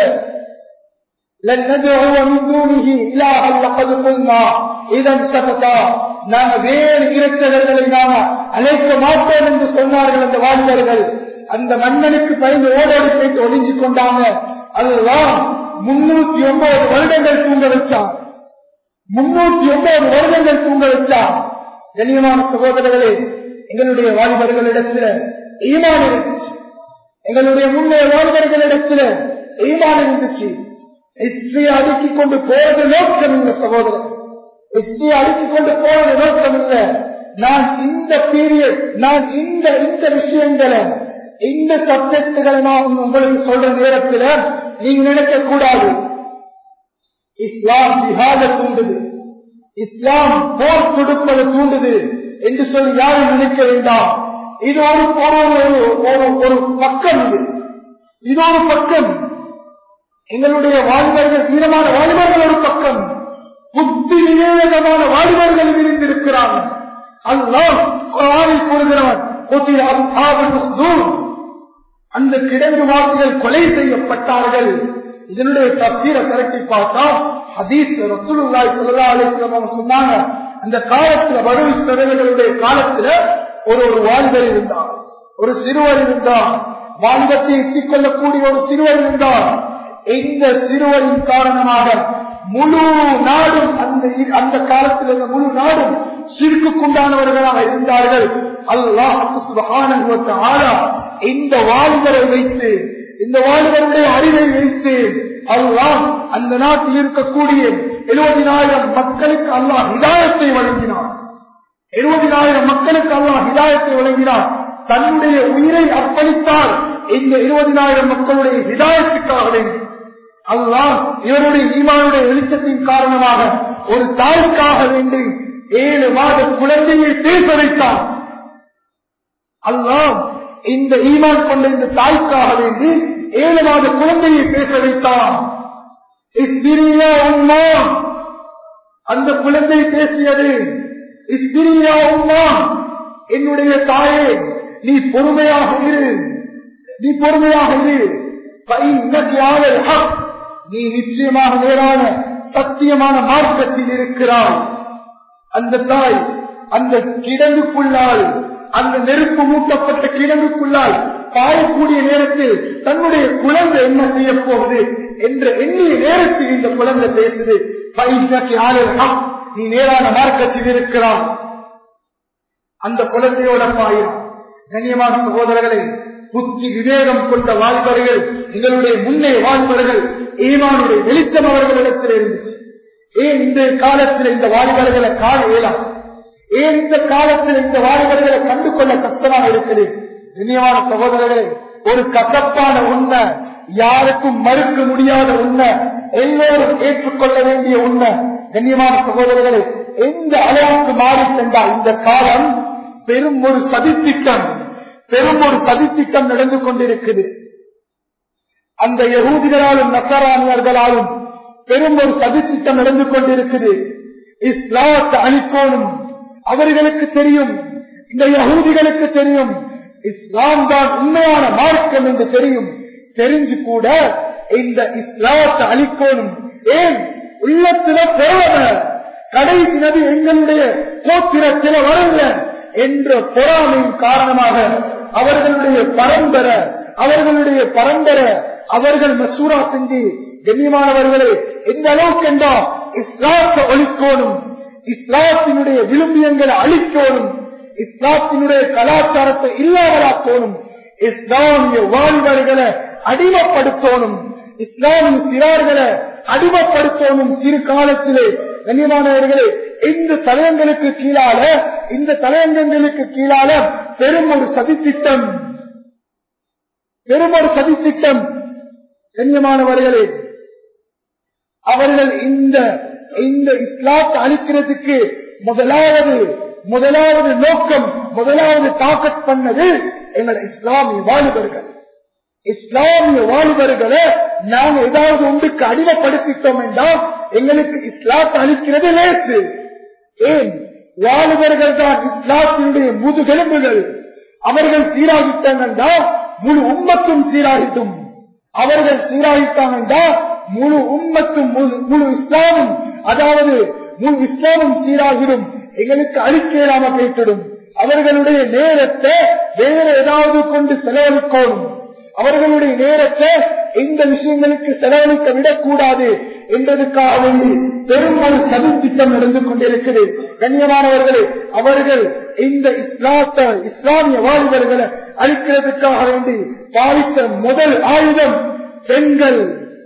வேறு இரட்சகர்களை நாம அழைக்க மாட்டோம் என்று சொன்னார்கள் அந்த வாழ்ந்தர்கள் அந்த மன்னனுக்கு பயந்து ஓடோடி போயிட்டு ஒளிஞ்சு கொண்டாங்க அதுதான் முன்னூத்தி ஒன்பது வருடங்கள் தூங்க வச்சான் முன்னூத்தி ஒன்பது வருடங்கள் தூங்க வச்சான் கண்ணியமான சகோதரர்களே எங்களுடைய வாலிபர்களிடத்துல ஈமான் இருந்துச்சு எங்களுடைய முன்னே வாலிபர்களிடத்துல ஈமான் இருந்துச்சு ஹிஸ்டரியை அடுக்கிக் கொண்டு போவது நோக்கம் இல்லை சகோதரர் ஹிஸ்டரியை அடுக்கிக் கொண்டு போவது நோக்கம் இல்லை நான் இந்த பீரியட் நான் இந்த இந்த விஷயங்களை இந்த சப்ஜெக்டுகளை நான் உங்களுக்கு சொல்ற நேரத்தில் நீங்க நினைக்க கூடாது இஸ்லாம் ஜிஹாத தூண்டுது இஸ்லாம் போர் கொடுப்பது தூண்டுது என்று சொல்லி யாரும் நினைக்க வேண்டாம் இது ஒரு ஒரு ஒரு பக்கம் இது இது ஒரு பக்கம் எங்களுடைய வாழ்வர்கள் வீரமான வாழ்வர்கள் ஒரு பக்கம் புத்தி விவேகமான வாழ்வர்கள் விரிந்திருக்கிறார்கள் அல்லாம் கூறுகிறவன் அந்த கிடங்கு வாக்குகள் கொலை செய்யப்பட்டார்கள் இதனுடைய தப்பீரை திரட்டி பார்த்தா ஹதீஸ் ரசூலுல்லாய் சொல்லலாம் சொன்னாங்க அந்த காலத்துல வருவித்தவர்களுடைய காலத்துல ஒரு ஒரு வாழ்வர் இருந்தார் ஒரு சிறுவர் இருந்தார் வாழ்வத்தை எத்திக் கொள்ளக்கூடிய ஒரு சிறுவர் இருந்தார் இந்த சிறுவரின் காரணமாக முழு நாடும் அந்த அந்த காலத்தில் இருந்த முழு நாடும் சிறுக்குண்டானவர்களாக இருந்தார்கள் அல்லாஹ் இந்த வாழ்வரை வைத்து இந்த வாழ்வருடைய அறிவை வைத்து அல்லாஹ் அந்த நாட்டில் இருக்கக்கூடிய எழுபதினாயிரம் மக்களுக்கு அல்லாஹ் ஹிதாயத்தை வழங்கினார் எழுபதினாயிரம் மக்களுக்கு அல்லாஹ் ஹிதாயத்தை வழங்கினார் தன்னுடைய உயிரை அர்ப்பணித்தால் இந்த இருபதினாயிரம் மக்களுடைய ஹிதாயத்துக்காக வேண்டும் அல்லாஹ் இவருடைய ஈமானுடைய வெளிச்சத்தின் காரணமாக ஒரு தாய்க்காக வேண்டி ஏழு மாத குழந்தையை பேச வைத்தார் அல்லாஹ் இந்த ஈமான் கொண்ட இந்த தாய்க்காக வேண்டி ஏழு மாத குழந்தையை பேச வைத்தார் இஸ்திரியா உம்மா அந்த குழந்தை பேசியது இஸ்திரியா உம்மா என்னுடைய தாயே நீ பொறுமையாக இரு நீ பொறுமையாக இரு நீ நிச்சயமாக நேரான சத்தியமான மார்க்கத்தில் இருக்கிறாய் அந்த தாய் அந்த கிடங்குக்குள்ளால் அந்த நெருப்பு மூட்டப்பட்ட கிடங்குக்குள்ளால் பாயக்கூடிய நேரத்தில் தன்னுடைய குழந்தை என்ன செய்ய போகுது என்ற எண்ணிய நேரத்தில் இந்த குழந்தை பேசுது நீ நேரான மார்க்கத்தில் இருக்கிறான் அந்த குழந்தையோட பாயும் கண்ணியமான சகோதரர்களை புத்தி விவேகம் கொண்ட வாழ்வர்கள் எங்களுடைய முன்னே வாழ்வர்கள் ஈமானுடைய வெளிச்சம் அவர்களிடத்தில் இருந்துச்சு ஏன் இந்த காலத்தில் இந்த வாலிபர்களை காண இயலாம் ஏன் இந்த காலத்தில் இந்த வாலிபர்களை கண்டு கொள்ள கஷ்டமாக இருக்குது இனியமான சகோதரர்களே ஒரு கசப்பான உண்மை யாருக்கும் மறுக்க முடியாத உண்மை எல்லோரும் ஏற்றுக்கொள்ள வேண்டிய உண்மை கண்ணியமான சகோதரர்களே எந்த அளவுக்கு மாறி சென்றால் இந்த காலம் பெரும் ஒரு சதித்திட்டம் பெரும் ஒரு சதித்திட்டம் நடந்து கொண்டிருக்குது அந்த யகூதிகளாலும் நசராணியர்களாலும் பெரும் ஒரு சதித்திட்டம் நடந்து கொண்டிருக்குது இஸ்லாத்தை அழிக்கோணும் அவர்களுக்கு தெரியும் இந்த யகூதிகளுக்கு தெரியும் இஸ்லாம் தான் உண்மையான மார்க்கம் என்று தெரியும் தெரிஞ்சு கூட இந்த இஸ்லாத்தை அழிக்கோணும் ஏன் உள்ளத்துல போவன கடைசி நபி எங்களுடைய கோத்திரத்தில வரல என்ற பொறாமையின் காரணமாக அவர்களுடைய பரம்பரை அவர்களுடைய பரம்பரை அவர்கள் மசூரா செஞ்சு கண்ணியமானவர்களே எந்த அளவுக்கு என்றால் இஸ்லாத்தை ஒழிக்கோணும் இஸ்லாத்தினுடைய விழுமியங்களை அழிக்கோணும் இஸ்லாத்தினுடைய கலாச்சாரத்தை இல்லாமலாக்கோணும் இஸ்லாமிய வாழ்வர்களை அடிமைப்படுத்தணும் இஸ்லாமிய சிறார்களை அடிமைப்படுத்தணும் சிறு காலத்திலே கண்ணியமானவர்களே இந்த தலையங்களுக்கு கீழால இந்த தலையங்கங்களுக்கு கீழால பெரும் ஒரு சதித்திட்டம் பெரும் ஒரு சதித்திட்டம் கண்ணியமானவர்களே அவர்கள் இந்த இந்த இஸ்லாத்தை அழிக்கிறதுக்கு முதலாவது முதலாவது நோக்கம் முதலாவது தாக்கத் பண்ணது எங்கள் இஸ்லாமிய வாலிபர்கள் இஸ்லாமிய வாலிபர்களை நாம் ஏதாவது ஒன்றுக்கு அடிமைப்படுத்திட்டோம் என்றால் எங்களுக்கு இஸ்லாத்தை அளிக்கிறது லேசு ஏன் வாலிபர்கள் தான் இஸ்லாத்தினுடைய முதுகெலும்புகள் அவர்கள் சீராகிட்டாங்க என்றால் முழு உம்மத்தும் சீராகிட்டும் அவர்கள் சீராகிட்டாங்க என்றால் முழு உம்மத்தும் முழு- முழு இஸ்லாமும் அதாவது முழு இஸ்லாமும் சீராகிடும் எங்களுக்கு அழிக்கலாம போய்த்திடும் அவர்களுடைய நேரத்தை வேற ஏதாவது கொண்டு செலவழிக்கணும் அவர்களுடைய நேரத்தை இந்த விஷயங்களுக்கு செலவழிக்க விடக்கூடாது என்பதற்காக வேண்டி பெரும் ஒரு சதித்திட்டம் நடந்து கொண்டிருக்கிறது கண்ணியமானவர்களே அவர்கள் இந்த இஸ்லாத்த இஸ்லாமிய வாலிபர்களை அழிக்கிறதுக்காக வேண்டி பாவித்த முதல் ஆயுதம் பெண்கள்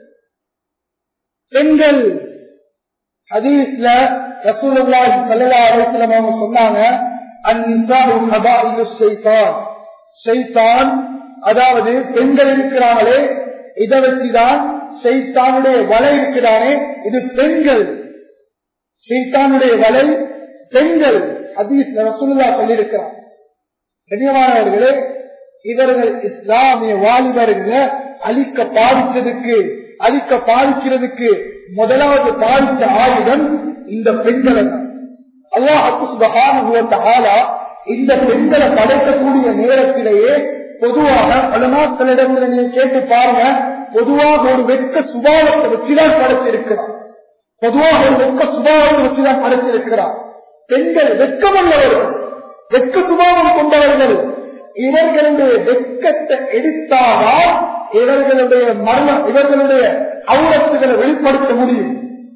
பெண்கள் ஹதீஸ்ல ரசூலுல்லாஹி ஸல்லல்லாஹு அலைஹி வஸல்லம் அவங்க சொன்னாங்க அந்நிசாஉ ஹபாயிலு ஷைத்தான் ஷைத்தான் அதாவது பெண்கள் இருக்கிறாங்களே இதை வச்சுதான் ஷைத்தானுடைய வலை இருக்கிறானே இது பெண்கள் ஷைத்தானுடைய வலை பெண்கள் ஹதீஸ்ல ரசூலுல்லாஹ் சொல்லியிருக்கிறார் கண்ணியமானவர்களே இவர்கள் இஸ்லாமிய வாலிபர்களை அழிக்க பாதித்ததுக்கு அழிக்க பாதிக்கிறதுக்கு முதலாவது பாதித்த ஆயுதம் இந்த பெண்களை தான். அல்லாஹ் சுப்ஹானஹு வ தஆலா இந்த பெண்களை படைக்கக்கூடிய நேரத்திலேயே பொதுவாக பலமாக்களிடம் நீங்க கேட்டு பாருங்க பொதுவாக ஒரு வெட்க சுபாவத்தை வச்சுதான் படைத்திருக்கிறார் பொதுவாக ஒரு வெட்க சுபாவத்தை வச்சுதான் படைத்திருக்கிறார் பெண்கள் வெட்கமுள்ளவர்கள் வெட்க சுபாவம் கொண்டவர்கள் இவர்களுடைய வெட்கத்தை எடுத்தாதான் இவர்களுடைய மரணம் இவர்களுடைய அவுரத்துகளை வெளிப்படுத்த முடியும்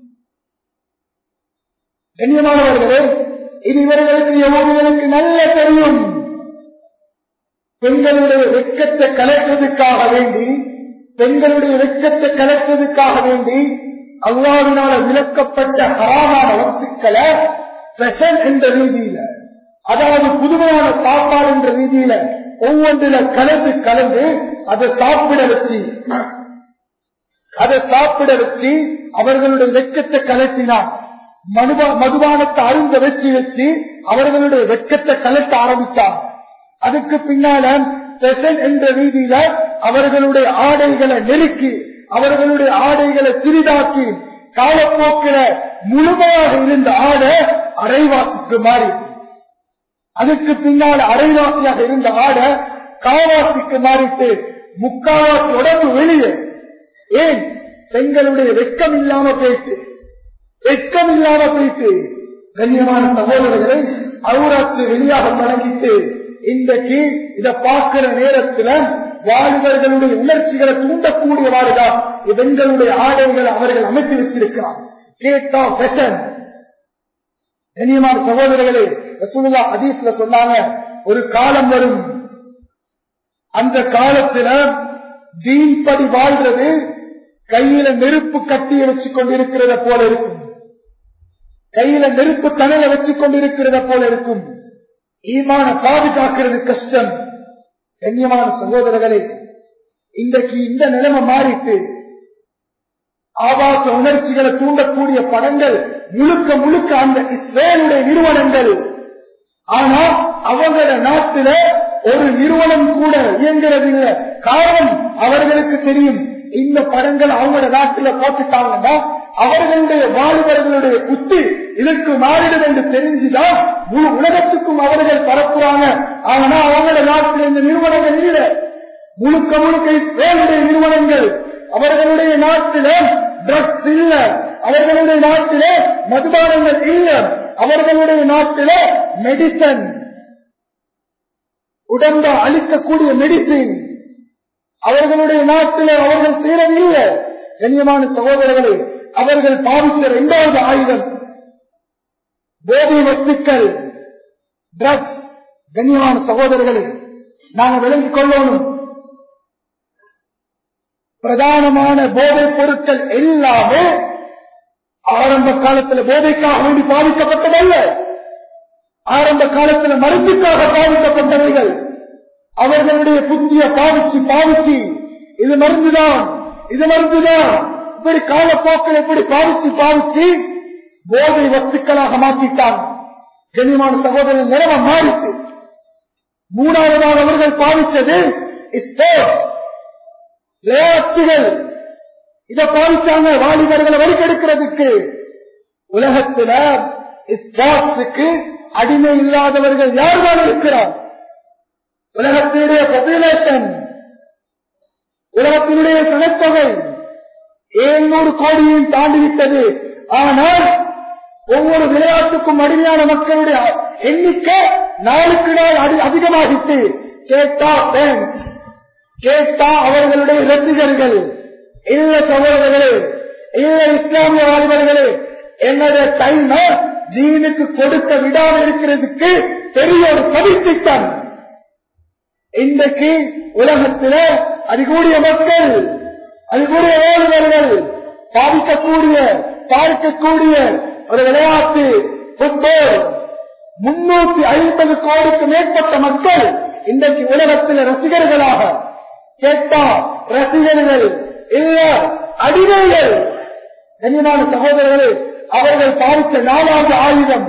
கண்ணியமானவர்களே இது இவர்களுக்கு எவ்வளவுகளுக்கு நல்ல தெரியும் பெண்களுடைய வெட்கத்தை கலைப்பதற்காக வேண்டி பெண்களுடைய வெட்கத்தை கலைப்பதற்காக வேண்டி அல்லாவினால விளக்கப்பட்ட ஹராமான வஸ்துக்களை ஸ்பெஷல் என்ற ரீதியில அதாவது புதுமையான சாப்பாடு என்ற ரீதியில ஒவ்வொன்றில கலந்து கலந்து அதை சாப்பிட வச்சு அதை சாப்பிட வச்சு அவர்களுடைய வெட்கத்தை கலட்டினார் மதுபா- மதுபானத்தை அருந்த வச்சு வச்சு அவர்களுடைய வெட்கத்தை கலட்ட ஆரம்பித்தார் அதுக்கு பின்னால ஸ்பெஷல் என்ற ரீதியில அவர்களுடைய ஆடைகளை நெருக்கி அவர்களுடைய ஆடைகளை சிறிதாக்கி காலப்போக்கில முழுமையாக இருந்த ஆடை அரைவாக்குக்கு மாறி அதுக்கு பின்னால் அரைவாசியாக இருந்த ஆடை காவாசிக்கு மாறிட்டு முக்காவாசி உடம்பு வெளியே ஏன் பெண்களுடைய வெட்கம் இல்லாம போயிட்டு வெட்கம் இல்லாம போயிட்டு கண்ணியமான சகோதரர்களை அவுராத்து வெளியாக தொடங்கிட்டு இன்றைக்கு இத பார்க்கிற நேரத்துல வாலிபர்களுடைய உணர்ச்சிகளை தூண்டக்கூடியவாறுதான் பெண்களுடைய ஆடைகளை அவர்கள் அமைத்து வச்சிருக்கிறார் கேட்டா ஃபெஷன் கண்ணியமான சகோதரர்களே ரசூலுல்லா ஹதீஸ்ல சொன்னாங்க ஒரு காலம் வரும் அந்த காலத்துல தீன்படி வாழ்றது கையில நெருப்பு கட்டிய வச்சு கொண்டிருக்கிறத போல இருக்கும் கையில நெருப்பு தணல வச்சு கொண்டிருக்கிறத போல இருக்கும் ஈமான பாதுகாக்கிறது கஷ்டம் கண்ணியமான சகோதரர்களே இன்றைக்கு இந்த நிலைமை மாறிட்டு ஆபாச உணர்ச்சிகளை தூண்டக்கூடிய படங்கள் முழுக்க முழுக்க அந்த இஸ்ரேலுடைய நிறுவனங்கள் ஆனா அவங்கள நாட்டில ஒரு நிறுவனம் கூட இயங்குறது இல்லை காரணம் அவர்களுக்கு தெரியும் இந்த படங்கள் அவங்களோட நாட்டில போட்டுட்டாங்கன்னா அவர்களுடைய வாலிபர்களுடைய புத்தி இதற்கு மாறிடும் என்று தெரிஞ்சுதான் முழு உலகத்துக்கும் அவர்கள் பரப்புறாங்க ஆனா அவங்களோட நாட்டில் இந்த நிறுவனங்கள் இல்லை முழுக்க முழுக்க இஸ்ரேலுடைய நிறுவனங்கள் அவர்களுடைய நாட்டில ட்ரக்ஸ் இல்ல அவர்களுடைய நாட்டில மதுபானங்கள் இல்ல அவர்களுடைய நாட்டில மெடிசன் உடம்ப அளிக்கக்கூடிய மெடிசின் அவர்களுடைய நாட்டில அவர்கள் தீரம் இல்லை கண்ணியமான சகோதரர்களை அவர்கள் பாவித்த இரண்டாவது ஆயுதம் போதை வஸ்துக்கள் ட்ரக்ஸ் கண்ணியமான சகோதரர்களை நாங்கள் விளங்கிக் கொள்ளணும் பிரதானமான போதைப் பொருட்கள் எல்லாமே ஆரம்ப காலத்துல போதைக்காக வேண்டி பாதிக்கப்பட்டதல்ல ஆரம்ப காலத்துல மருந்துக்காக பாதிக்கப்பட்டவைகள் அவர்களுடைய புத்திய பாவிச்சு பாவிச்சு இது மருந்துதான் இது மருந்துதான் இப்படி காலப்போக்கில் இப்படி பாவிச்சு பாவிச்சு போதை வஸ்துக்களாக மாற்றிட்டாங்க கண்ணியமான சகோதரன் நிலவ மாறிட்டு மூணாவதாக அவர்கள் பாவித்தது விளையாட்டுகள் இதை பாவிச்சாங்க வாலிபர்களை வழிகெடுக்கிறதுக்கு உலகத்துல ஸ்போர்ட்ஸுக்கு அடிமை இல்லாதவர்கள் யார்தான் இருக்கிறார் உலகத்தினுடைய பாப்புலேஷன் உலகத்தினுடைய சனத்தொகை ஏழ்நூறு கோடியும் தாண்டிவிட்டது ஆனால் ஒவ்வொரு விளையாட்டுக்கும் அடிமையான மக்களுடைய எண்ணிக்கை நாளுக்கு நாள் அதிகமாகிட்டு கேட்டா பெண் கேட்டா அவர்களுடைய ரசிகர்கள் இல்ல சகோதரர்களே இல்ல இஸ்லாமிய வாலிபர்களே என்னுடைய டைம் தீனுக்கு கொடுக்க விடாமல் இருக்கிறதுக்கு பெரிய ஒரு சதித்திட்டம் இன்றைக்கு உலகத்தில அதிகூடிய மக்கள் அதிகூடிய ஓடுநர்கள் பாதிக்கக்கூடிய பார்க்கக்கூடிய ஒரு விளையாட்டு புட்பால் முன்னூத்தி ஐம்பது கோடிக்கு மேற்பட்ட மக்கள் இன்றைக்கு உலகத்தில் ரசிகர்களாக கேட்டா ரசிகர்கள் இல்ல அடிமைகள் கண்ணியமான சகோதரர்களே அவர்கள் பாதித்த நாலாவது ஆயுதம்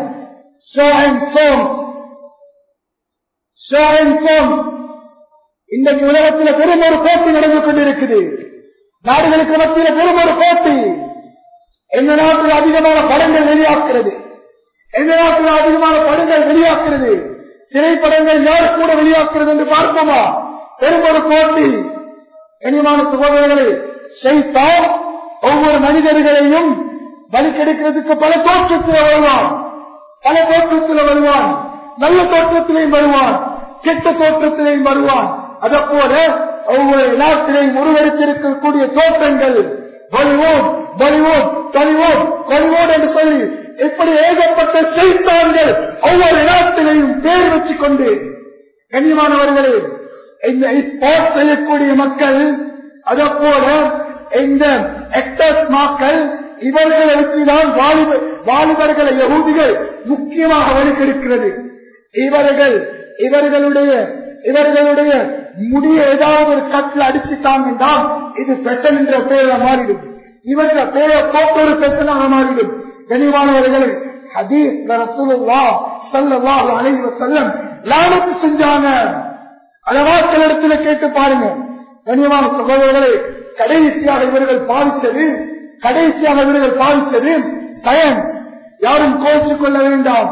இன்றைக்கு உலகத்தில் பெரும் ஒரு போட்டி நடந்து கொண்டிருக்குது நாடுகளுக்கு மத்தியில் பெரும் ஒரு போட்டி எந்த நாட்டில் அதிகமான படங்கள் வெளியாக்குறது எந்த நாட்டில் அதிகமான படங்கள் வெளியாக்குறது திரைப்படங்கள் யார் கூட வெளியாக்குறது என்று பார்ப்போமா பெரும் ஒரு போட்டி கனிமான சகோதரர்களே செய்தான் ஒவ்வொரு மனிதர்களையும் பலி கிடைக்கிறதுக்கு பல தோற்றத்தில் வருவான் பல தோற்றத்தில் வருவான் நல்ல தோற்றத்திலையும் வருவான் கெட்ட தோற்றத்திலையும் வருவான் அதை போல ஒவ்வொரு நாட்டிலையும் உருவெடுத்திருக்கக்கூடிய தோற்றங்கள் பாலிவுட் பாலிவுட் டாலிவுட் காலிவுட் என்று சொல்லி இப்படி ஏகப்பட்ட செய்தார்கள் ஒவ்வொரு நாட்டிலையும் பேர் வச்சுக் கொண்டு கண்ணியமானவர்களே இந்த ஸ்போர்ட் செய்யக்கூடிய மக்கள் அதை போல இந்த எக்டர்ஸ் மக்கள் இவர்களை வச்சுதான் வாலிப வாலிபர்களை யகூதிகள் முக்கியமாக வழிகெடுக்கிறது இவர்கள் இவர்களுடைய இவர்களுடைய முடிய ஏதாவது ஒரு கட்டில் அடிச்சுட்டாங்க என்றால் இது பெட்டன் என்ற பெயர மாறிடும் இவர்கள் பெயரை போட்டு ஒரு பெட்டனாக மாறிடும் கனிவானவர்களை ஹதீஸ் ரசூலுல்லா ஸல்லல்லாஹு அலைஹி வஸல்லம் லானத்து செஞ்சாங்க அளவாக்கள் இடத்துல கேட்டு பாருங்க கனியமான சகோதரர்களை கடைசியாக இவர்கள் பாதித்தது கடைசியாக இவர்கள் பாதித்தது பயன் யாரும் கோச்சிக் கொள்ள வேண்டாம்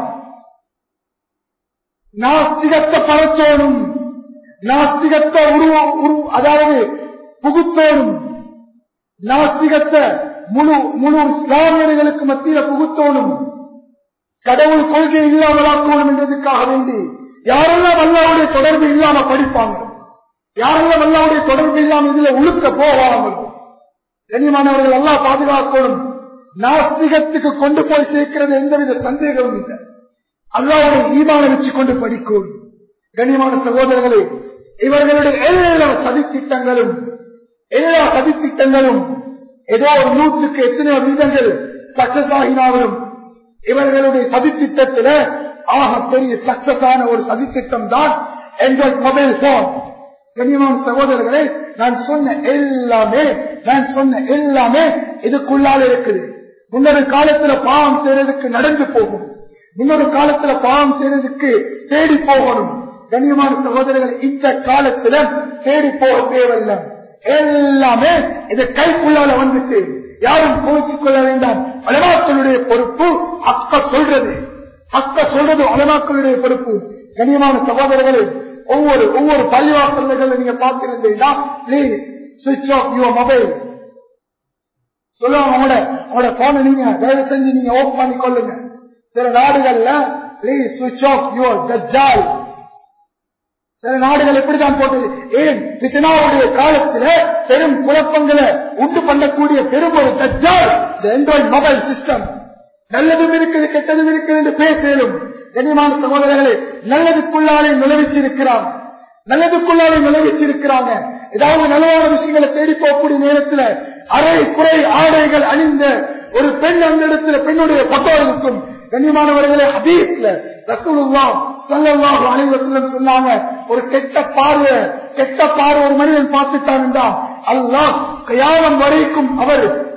நாஸ்திகத்தை பரத்தோனும் நாஸ்திகத்தை உருவ உரு அதாவது புகுத்தோனும் நாஸ்திகத்தை முழு முழு இஸ்லாமியர்களுக்கு மத்தியில புகுத்தோனும் கடவுள் கொள்கை இல்லாமலாக்கணும் என்றதுக்காக வேண்டி யாரெல்லாம் அல்லாவுடைய தொடர்பு இல்லாம படிப்பாங்க யாரெல்லாம் அல்லாவுடைய தொடர்பு இல்லாம இதுல உழுக்க போவாங்க கண்ணியமானவர்கள் எல்லாம் பாதுகாக்கணும் நாஸ்திகத்துக்கு கொண்டு போய் சேர்க்கிறது எந்தவித சந்தேகமும் இல்லை அல்லாவுடைய ஈமான வச்சு கொண்டு படிக்கும் கண்ணியமான சகோதரர்களே இவர்களுடைய எல்லா சதித்திட்டங்களும் எல்லா சதித்திட்டங்களும் ஏதோ ஒரு நூற்றுக்கு எத்தனையோ வீதங்கள் சக்சஸ் ஆகினாலும் இவர்களுடைய சதித்திட்டத்தில ஆக பெரிய சக்சஸ் ஆன ஒரு சதித்திட்டம் தான் எங்கள் மொபைல் போன் கண்ணியமான சகோதரர்களே நான் சொன்ன எல்லாமே நான் சொன்ன எல்லாமே இதுக்குள்ளால இருக்குது முன்னொரு காலத்துல பாவம் செய்யறதுக்கு நடந்து போகும் முன்னொரு காலத்துல பாவம் செய்யறதுக்கு தேடி போகணும் கண்ணியமான சகோதரர்கள் இந்த காலத்துல தேடி போக தேவையில்லை எல்லாமே இது கைக்குள்ளால வந்துட்டு யாரும் கோச்சிக் கொள்ள வேண்டாம் அலமாக்களுடைய பொறுப்பு அக்க சொல்றது அக்க சொல்றது அலமாக்களுடைய பொறுப்பு கண்ணியமான சகோதரர்களே ஒவ்வொரு ஒவ்வொரு பள்ளிவாசல்கள் நீங்க பார்த்திருந்தீங்கன்னா please switch off your mobile சொல்லுவாங்க அவங்களோட அவங்களோட போனை நீங்க தயவு செஞ்சு நீங்க ஓப் பண்ணி கொள்ளுங்க சில நாடுகள்ல பிளீஸ் சுவிச் ஆஃப் யுவர் தஜ்ஜால் சில நாடுகள் எப்படிதான் போட்டது ஏன் பித்தனாவுடைய காலத்துல பெரும் குழப்பங்களை உண்டு பண்ணக்கூடிய பெரும் ஒரு தஜ்ஜால் இந்த ஆண்ட்ராய்டு மொபைல் சிஸ்டம் நல்லதும் இருக்குது கெட்டதும் இருக்குது என்று பேசலும் கனிமான சகோதரர்களே நல்லதுக்குள்ளாலே நுழைவிச்சிருக்கிறாங்க நல்லதுக்குள்ளாலே நுழைவிச்சிருக்கிறாங்க ஏதாவது நல்லதான விஷயங்களை தேடி போகக்கூடிய நேரத்துல அரை குறை ஆடைகள் அணிந்த ஒரு பெண் அந்த இடத்துல பெண்ணுடைய பட்டோ இருக்கும் கண்ணியமானவர்களே ஹபீஸ்ல ரசூலுல்லா சல்லல்லாஹு அலைஹி வஸல்லம் சொன்னாங்க ஒரு கெட்ட பார்வை கெட்ட பார்வை ஒரு மனிதன் பார்த்துட்டான் என்றால் அல்லாஹ் கயாமம் வரைக்கும் அவர்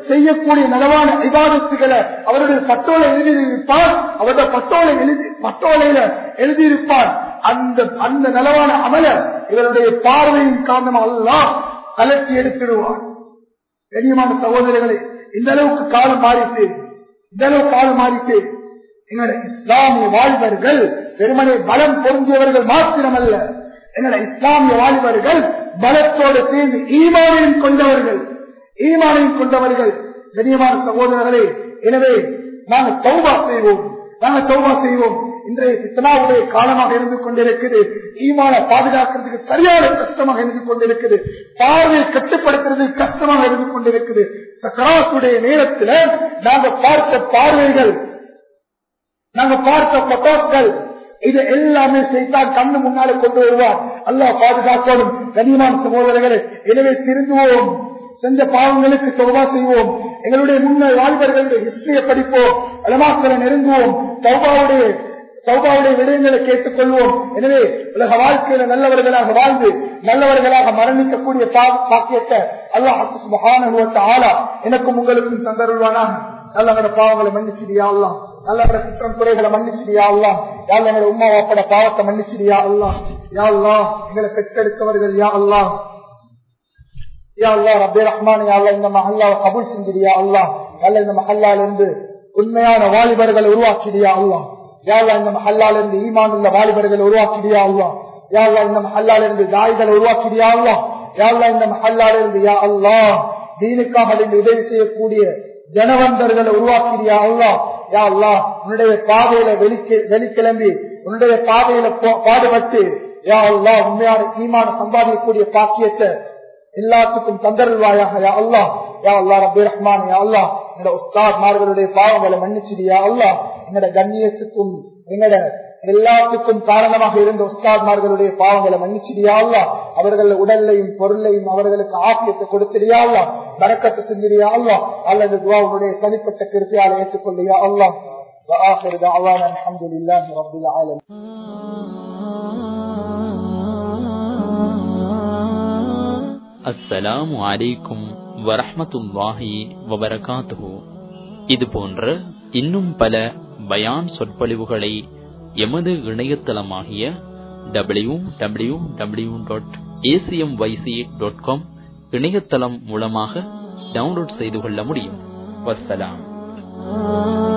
செய்யக்கூடிய நலவான விவாதத்துகளை அவருடைய பட்டோலை எழுதியிருப்பார் அவருடைய பட்டோலை எழுதி பட்டோலையில எழுதியிருப்பார் அந்த அந்த நலவான அமல இவருடைய பார்வையின் காரணமாக எல்லாம் கலட்டி எடுத்துடுவார் கண்ணியமான சகோதரர்களே இந்த அளவுக்கு காலம் மாறிட்டு இந்த அளவுக்கு காலம் மாறிட்டு எங்களுடைய இஸ்லாமிய வாலிபர்கள் வெறுமனே பலம் பொருந்தியவர்கள் மாத்திரமல்ல எங்களுடைய இஸ்லாமிய வாலிபர்கள் பலத்தோடு சேர்ந்து ஈமானையும் கொண்டவர்கள் ஈமானையும் கொண்டவர்கள் கண்ணியமான சகோதரர்களே எனவே நாங்கள் தௌபா செய்வோம் நாங்கள் தௌபா செய்வோம் இன்றைய சித்தனாவுடைய காலமாக இருந்து கொண்டிருக்குது ஈமான பாதுகாக்கிறதுக்கு சரியான கஷ்டமாக இருந்து கொண்டிருக்குது பார்வையை கட்டுப்படுத்துறது கஷ்டமாக இருந்து கொண்டிருக்குது சக்கராசுடைய நேரத்தில் நாங்க பார்த்த பார்வைகள் நாங்க பார்த்த பட்டாக்கள் இது எல்லாமே செய்தான் கண்ணு முன்னாலே கொண்டு வருவார் அல்லாஹ் பாதுகாக்கணும் கனிமான சகோதரர்களே எனவே திருந்துவோம் செஞ்ச பாவங்களுக்கு சௌபா செய்வோம் எங்களுடைய முன்னாள் வாலிபர்களுடைய ஹிஸ்டரியை படிப்போம் அலமாக்களை நெருங்குவோம் சௌபாவுடைய சௌபாவுடைய விடயங்களை கேட்டுக் கொள்வோம் எனவே உலக வாழ்க்கையில நல்லவர்களாக வாழ்ந்து நல்லவர்களாக மரணிக்கக்கூடிய பாக்கியத்தை அல்லாஹ் ஆளா எனக்கும் உங்களுக்கும் தந்தருள்வானாக நல்லவங்களோட பாவங்களை மன்னிச்சிடியா அல்லா நல்லவங்களோட குற்றம் குறைகளை மன்னிச்சிடியா அல்லா யாழ்ல உமா வாப்பட பாவத்தை மன்னிச்சிடியா அல்லா யா அல்லா எங்களை பெற்றெடுத்தவர்கள் யா அல்லா யா அல்லா ரபே ரஹ்மான் யா அல்லா இந்த மஹல்லாவை கபூல் செஞ்சிடியா அல்லா அல்ல இந்த மஹல்லால இருந்து உண்மையான வாலிபர்களை உருவாக்கிடியா அல்லா யாழ்லா இந்த மஹல்லால இருந்து ஈமான் உள்ள வாலிபர்களை உருவாக்கிடியா அல்லா யாழ்லா இந்த மஹல்லால இருந்து தாய்களை உருவாக்கிடியா அல்லா யாழ்லா இந்த மஹல்லால இருந்து யா அல்லா தீனுக்காக இருந்து உதவி செய்யக்கூடிய ஜனவந்தர்களை உருவாக்கிறியா அல்லா யா அல்லா உன்னுடைய பாதையில வெளிக்க வெளிக்கிளம்பி உன்னுடைய பாதையில பாடுபட்டு யா அல்லா உண்மையான ஈமான சம்பாதிக்கக்கூடிய பாக்கியத்தை எல்லாத்துக்கும் தந்தருவாயாக யா அல்லா யா அல்லா ரபி ரஹ்மான் யா அல்லா எங்களோட உஸ்தாத்மார்களுடைய பாவங்களை மன்னிச்சிடியா அல்லா எங்களோட கண்ணியத்துக்கும் எங்களோட எல்லாத்துக்கும் காரணமாக இருந்த உஸ்தாத்மார்களுடைய பாவங்களை மன்னிச்சிடியா அல்லா அவர்கள் உடல்லையும் பொருளையும் அவர்களுக்கு ஆக்கியத்தை கொடுத்திரியா அல்லா பறக்கத்தை செஞ்சிரியா அல்லா அல்லது துவாவுடைய தனிப்பட்ட கிருத்தியால் ஏற்றுக்கொள்ளியா அல்லா وآخر دعوانا الحمد لله رب العالمين அஸ்ஸலாமு அலைக்கும் வரஹமத்துல்லாஹி வபரகாத்துஹு இது போன்ற இன்னும் பல பயான் சொற்பொழிவுகளை எமது இணையதளமாகிய W W W dot ACM YC dot com இணையதளம் மூலமாக டவுன்லோட் செய்து கொள்ள முடியும் வசலாம்